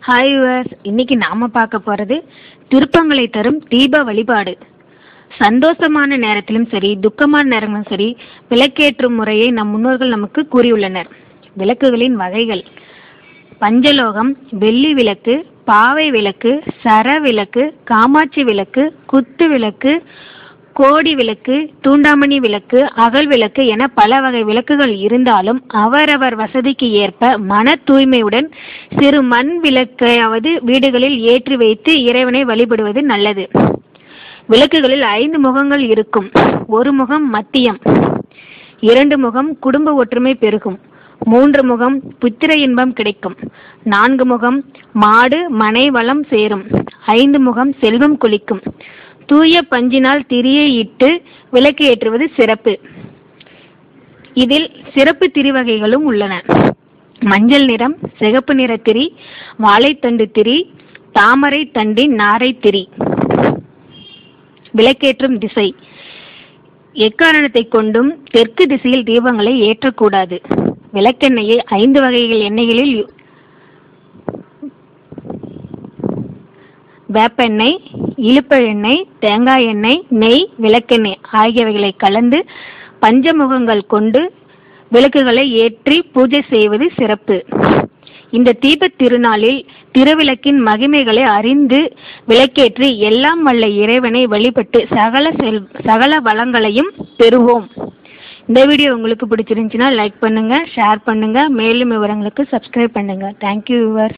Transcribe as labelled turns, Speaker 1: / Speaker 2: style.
Speaker 1: hi yours இன்னைக்கு நாம பார்க்க போறது திருப்பங்களை தரும் தீப வழிபாடு சந்தோஷமான நேரத்திலும் சரி துக்கமான நேரங்களும் சரி விளக்கேற்றும் முறையை நம் முன்னோர்கள் நமக்கு கூறியுள்ளனர் விளக்குகளின் வகைகள் பஞ்சலோகம் வெள்ளி விளக்கு பாவை விளக்கு சர விளக்கு காமாட்சி விளக்கு குத்து விளக்கு கோடி விளக்கு தூண்டாமணி விளக்கு அகல் விளக்கு என பல வகை விளக்குகள் இருந்தாலும் அவரவர் வசதிக்கு ஏற்ப மன தூய்மையுடன் சிறு மண் விளக்கையாவது வீடுகளில் ஏற்றி வைத்து இறைவனை வழிபடுவது நல்லது விளக்குகளில் ஐந்து முகங்கள் இருக்கும் ஒரு முகம் மத்தியம் இரண்டு முகம் குடும்ப ஒற்றுமை பெருகும் மூன்று முகம் புத்திர இன்பம் கிடைக்கும் நான்கு முகம் மாடு மனை வளம் சேரும் ஐந்து முகம் செல்வம் கொளிக்கும் தூய பஞ்சினால் திரியை இட்டு விளக்கு ஏற்றுவது சிறப்பு இதில் சிறப்பு திரிவகைகளும் உள்ளன மஞ்சள் நிறம் சிகப்பு நிற திரி வாழைத்தண்டு திரி தாமரை தண்டின் நாரை திரி விளக்கேற்றும் திசை எக்காரணத்தை கொண்டும் தெற்கு திசையில் தீபங்களை ஏற்றக்கூடாது விளக்கெண்ணெயை ஐந்து வகைகள் எண்ணெய்களில் யு- வேப்பெண்ணெய் இழுப்பெண்ணெய் தேங்காய் எண்ணெய் நெய் விளக்கெண்ணெய் ஆகியவைகளை கலந்து பஞ்சமுகங்கள் கொண்டு விளக்குகளை ஏற்றி பூஜை செய்வது சிறப்பு இந்த தீபத் திருநாளில் திருவிளக்கின் மகிமைகளை அறிந்து விளக்கேற்றி எல்லாம் வல்ல இறைவனை வழிபட்டு சகல செல் சகல வளங்களையும் பெறுவோம் இந்த வீடியோ உங்களுக்கு பிடிச்சிருந்துச்சுன்னா லைக் பண்ணுங்க ஷேர் பண்ணுங்க மேலும் விவரங்களுக்கு சப்ஸ்கிரைப் பண்ணுங்க தேங்க்யூ வியூவர்ஸ்